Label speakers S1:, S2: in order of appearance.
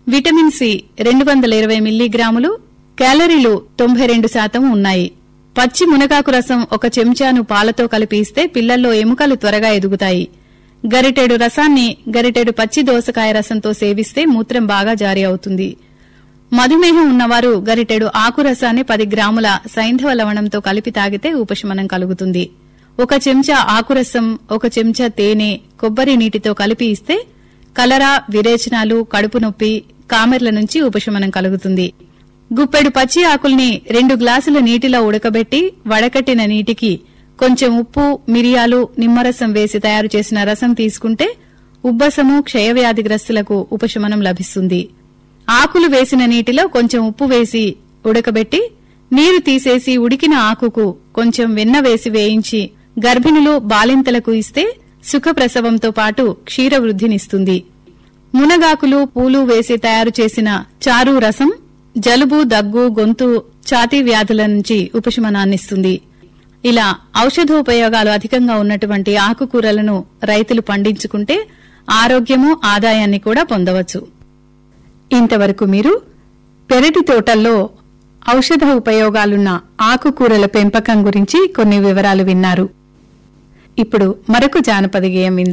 S1: vitamin C రెండు వందల ఇరవై మిల్లీగ్రాములు క్యాలరీలు తొంభై రెండు శాతం ఉన్నాయి పచ్చి మునగాకు రసం ఒక చెంచాను పాలతో కలిపి ఇస్తే పిల్లల్లో ఎముకలు త్వరగా ఎదుగుతాయి గరిటెడు రసాన్ని గరిటెడు పచ్చి దోసకాయ రసంతో సేవిస్తే మూత్రం బాగా జారీ అవుతుంది మధుమేహం ఉన్నవారు గరిటెడు ఆకు రసాన్ని పది గ్రాముల సైంధవ లవణంతో కలిపి తాగితే ఉపశమనం కలుగుతుంది ఒక చెంచా ఆకురసం ఒక చెంచా తేనె కొబ్బరి నీటితో కలిపి ఇస్తే కలరా విరేచనాలు కడుపు నొప్పి కామెర్ల నుంచి ఉపశమనం కలుగుతుంది గుప్పెడు పచ్చి ఆకుల్ని రెండు గ్లాసుల నీటిలో ఉడకబెట్టి వడకట్టిన నీటికి కొంచెం ఉప్పు మిరియాలు నిమ్మరసం వేసి తయారు చేసిన రసం తీసుకుంటే ఉబ్బసము క్షయవ్యాధిగ్రస్తులకు ఉపశమనం లభిస్తుంది ఆకులు వేసిన నీటిలో కొంచెం ఉప్పు వేసి ఉడకబెట్టి నీరు తీసేసి ఉడికిన ఆకుకు కొంచెం వెన్న వేసి వేయించి గర్భిణులు బాలింతలకు ఇస్తే సుఖప్రసవంతో పాటు క్షీరవృద్ధినిస్తుంది మునగాకులు పూలు వేసి తయారు చేసిన చారు రసం జలుబు దగ్గు గొంతు ఛాతీ వ్యాధుల నుంచి ఉపశమనాన్నిస్తుంది ఇలా ఔషధోపయోగాలు అధికంగా ఉన్నటువంటి ఆకుకూరలను రైతులు పండించుకుంటే ఆరోగ్యము ఆదాయాన్ని కూడా పొందవచ్చు ఇంతవరకు మీరు పెరటి తోటల్లో ఔషధ ఉపయోగాలున్న ఆకుకూరల పెంపకం గురించి కొన్ని వివరాలు విన్నారు ఇప్పుడు మరొక జానపద గేయం విందాం